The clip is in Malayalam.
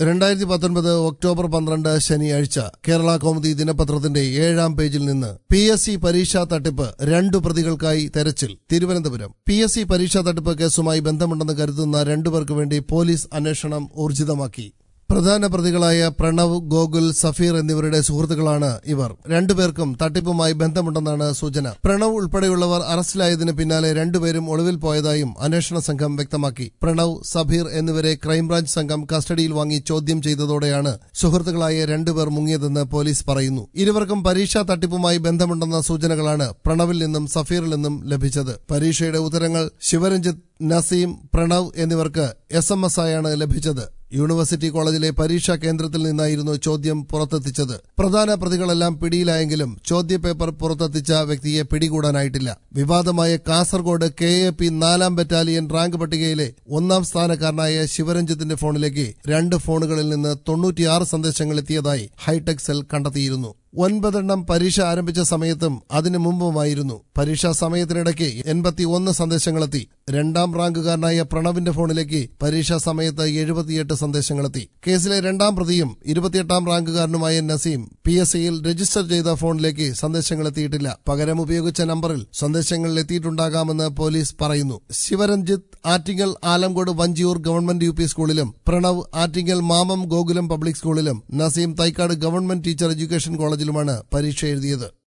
രണ്ടായിരത്തി പത്തൊൻപത് ഒക്ടോബർ പന്ത്രണ്ട് ശനിയാഴ്ച കേരള കൗമുദി ദിനപത്രത്തിന്റെ ഏഴാം പേജിൽ നിന്ന് പി എസ് സി പരീക്ഷാ തട്ടിപ്പ് രണ്ടു പ്രതികൾക്കായി തെരച്ചിൽ തിരുവനന്തപുരം പി എസ് സി പരീക്ഷാ തട്ടിപ്പ് കേസുമായി ബന്ധമുണ്ടെന്ന് കരുതുന്ന രണ്ടുപേർക്ക് വേണ്ടി പോലീസ് അന്വേഷണം ഊർജിതമാക്കി പ്രധാന പ്രതികളായ പ്രണവ് ഗോകുൽ സഫീർ എന്നിവരുടെ സുഹൃത്തുക്കളാണ് ഇവർ രണ്ടുപേർക്കും തട്ടിപ്പുമായി ബന്ധമുണ്ടെന്നാണ് സൂചന പ്രണവ് ഉൾപ്പെടെയുള്ളവർ അറസ്റ്റിലായതിന് പിന്നാലെ രണ്ടുപേരും ഒളിവിൽ പോയതായും അന്വേഷണ സംഘം വ്യക്തമാക്കി പ്രണവ് സഫീർ എന്നിവരെ ക്രൈംബ്രാഞ്ച് സംഘം കസ്റ്റഡിയിൽ വാങ്ങി ചോദ്യം ചെയ്തതോടെയാണ് സുഹൃത്തുക്കളായ രണ്ടുപേർ മുങ്ങിയതെന്ന് പോലീസ് പറയുന്നു ഇരുവർക്കും പരീക്ഷാ തട്ടിപ്പുമായി ബന്ധമുണ്ടെന്ന സൂചനകളാണ് പ്രണവിൽ നിന്നും സഫീറിൽ നിന്നും ലഭിച്ചത് പരീക്ഷയുടെ ഉത്തരങ്ങൾ ശിവരഞ്ജിത്ത് നസീം പ്രണവ് എന്നിവർക്ക് എസ് എം എസ് ആയാണ് ലഭിച്ചത് യൂണിവേഴ്സിറ്റി കോളേജിലെ പരീക്ഷാ കേന്ദ്രത്തിൽ നിന്നായിരുന്നു ചോദ്യം പുറത്തെത്തിച്ചത് പ്രധാന പ്രതികളെല്ലാം പിടിയിലായെങ്കിലും ചോദ്യപേപ്പർ പുറത്തെത്തിച്ച വ്യക്തിയെ പിടികൂടാനായിട്ടില്ല വിവാദമായ കാസർഗോഡ് കെ എ പി നാലാം ബറ്റാലിയൻ റാങ്ക് പട്ടികയിലെ ഒന്നാം സ്ഥാനക്കാരനായ ശിവരഞ്ജിത്തിന്റെ ഫോണിലേക്ക് രണ്ട് ഫോണുകളിൽ നിന്ന് തൊണ്ണൂറ്റിയാറ് സന്ദേശങ്ങൾ എത്തിയതായി ഹൈടെക് സെൽ കണ്ടെത്തിയിരുന്നു ഒൻപതെണ്ണം പരീക്ഷ ആരംഭിച്ച സമയത്തും അതിനു മുമ്പുമായിരുന്നു പരീക്ഷാ സമയത്തിനിടയ്ക്ക് എൺപത്തി ഒന്ന് സന്ദേശങ്ങളെത്തി രണ്ടാം റാങ്കുകാരനായ പ്രണവിന്റെ ഫോണിലേക്ക് പരീക്ഷാ സമയത്ത് എഴുപത്തിയെട്ട് സന്ദേശങ്ങളെത്തി കേസിലെ രണ്ടാം പ്രതിയും ഇരുപത്തിയെട്ടാം റാങ്കുകാരനുമായ നസീം പി എസ് സിയിൽ രജിസ്റ്റർ ചെയ്ത ഫോണിലേക്ക് സന്ദേശങ്ങൾ എത്തിയിട്ടില്ല പകരം ഉപയോഗിച്ച നമ്പറിൽ സന്ദേശങ്ങൾ എത്തിയിട്ടുണ്ടാകാമെന്ന് പോലീസ് പറയുന്നു Sivaranjith Attingal Alamcode Vanchiyoor government U P സ്കൂളിലും പ്രണവ് ആറ്റിങ്ങൽ മാമം ഗോകുലം പബ്ലിക് സ്കൂളിലും Naseem Thycaud government teacher education കോളേജിലുമാണ് പരീക്ഷ എഴുതിയത്